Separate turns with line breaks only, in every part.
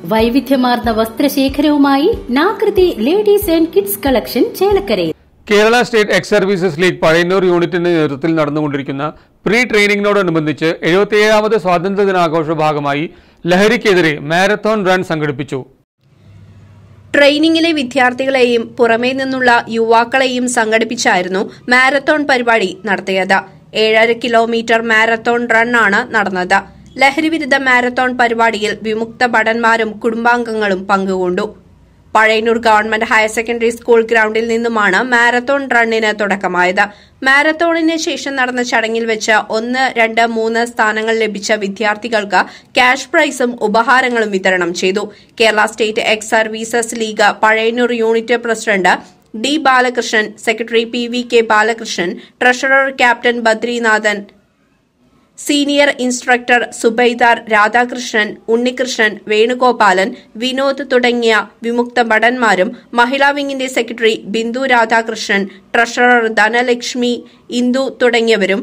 വൈവിധ്യമാർന്ന വസ്ത്രശേഖരവുമായി Nakriti ladies and kids collection ചേലക്കരയിൽ
Kerala state ex services league Pazhayannur യൂണിറ്റിന്റെ നേതൃത്വത്തിൽ നടന്നുകൊണ്ടിരിക്കുന്ന പ്രീ ട്രെയിനിങ്ങിനോടനുബന്ധിച്ച് എഴുപത്തിയേഴാമത് സ്വാതന്ത്ര്യ ദിനാഘോഷ ഭാഗമായി ലഹരിക്കെതിരെ മാരത്തോൺ റൺ സംഘടിപ്പിച്ചു
ട്രെയിനിങ്ങിലെ വിദ്യാർത്ഥികളെയും പുറമേ നിന്നുള്ള യുവാക്കളെയും സംഘടിപ്പിച്ചായിരുന്നു മാരത്തോൺ പരിപാടി നടത്തിയത് ഏഴര കിലോമീറ്റർ മാരത്തോൺ റണ്ണാണ് നടന്നത് ലഹരിവിരുദ്ധ മാരത്തോൺ പരിപാടിയിൽ വിമുക്ത ഭടന്മാരും കുടുംബാംഗങ്ങളും പങ്കുകൊണ്ടു Pazhayannur government higher secondary school ഗ്രൌണ്ടിൽ നിന്നുമാണ് മാരത്തോൺ റണ്ണിന് തുടക്കമായത് മാരത്തോണിന് ശേഷം നടന്ന ചടങ്ങിൽ വെച്ച് ഒന്ന് രണ്ട് മൂന്ന് സ്ഥാനങ്ങൾ ലഭിച്ച വിദ്യാർത്ഥികൾക്ക് ക്യാഷ് പ്രൈസും ഉപഹാരങ്ങളും വിതരണം ചെയ്തു Kerala state ex services league Pazhayannur unit president D Balakrishnan secretary P V K Balakrishnan treasurer captain Badrinathan senior instructor Subedar Radhakrishnan Unnikrishnan Venugopalan Vinod തുടങ്ങിയ വിമുക്ത ഭടന്മാരും മഹിളാ വിംഗിന്റെ സെക്രട്ടറി ബിന്ദു രാധാകൃഷ്ണൻ ട്രഷറർ ധനലക്ഷ്മി ഇന്ദു തുടങ്ങിയവരും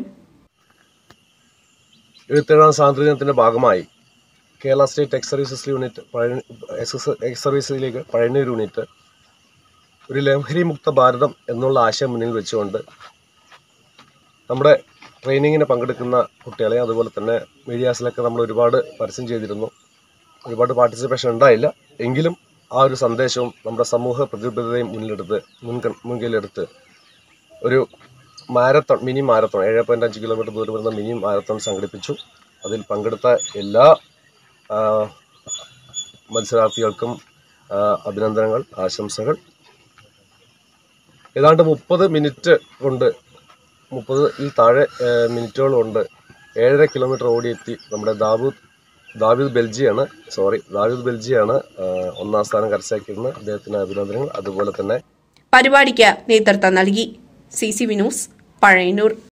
എഴുപത്തേഴാം സ്വാതന്ത്ര്യദിനത്തിന്റെ ഭാഗമായി Kerala state ex services unit പഴയ- എക്സ് എക്സ് സർവീസിലേക്ക് പഴയന്നൂർ യൂണിറ്റ് ഒരു ലഹരി മുക്ത ഭാരതം എന്നുള്ള ആശയം മുന്നിൽ വെച്ചുകൊണ്ട് നമ്മുടെ ട്രെയിനിങ്ങിന് പങ്കെടുക്കുന്ന കുട്ടികളെ അതുപോലെ തന്നെ മീഡിയാസിലൊക്കെ നമ്മൾ ഒരുപാട് പരസ്യം ചെയ്തിരുന്നു ഒരുപാട് പാർട്ടിസിപ്പേഷൻ ഉണ്ടായില്ല എങ്കിലും ആ ഒരു സന്ദേശവും നമ്മുടെ സമൂഹ പ്രതിബദ്ധതയും മുന്നിലെടുത്ത് മുൻക മുൻകൈയിലെടുത്ത് ഒരു മാരത്തോൺ മിനി മാരത്തോൺ ഏഴ് പോയിന്റ് അഞ്ച് കിലോമീറ്റർ ദൂരം വരുന്ന മിനി മാരത്തോൺ സംഘടിപ്പിച്ചു അതിൽ പങ്കെടുത്ത എല്ലാ ആ, മത്സരാർത്ഥികൾക്കും ആ, അഭിനന്ദനങ്ങൾ ആശംസകൾ ഏതാണ്ട് മുപ്പത് മിനിറ്റ് കൊണ്ട് മുപ്പതിൽ താഴെ ആ, മിനിറ്റുകൾ കൊണ്ട് ഏഴര കിലോമീറ്റർ ഓടിയെത്തി നമ്മുടെ ദാവൂദ് ദാവീദ് ബെൽജിയാണ് സോറി ദാവീദ് ബെൽജിയാണ് ആ, ഒന്നാം സ്ഥാനം കരസ്ഥമാക്കിയിരുന്നത് അദ്ദേഹത്തിന് അഭിനന്ദനങ്ങൾ അതുപോലെ തന്നെ
പരിപാടിക്ക് നേതൃത്വം നൽകി C C V news Pazhayannur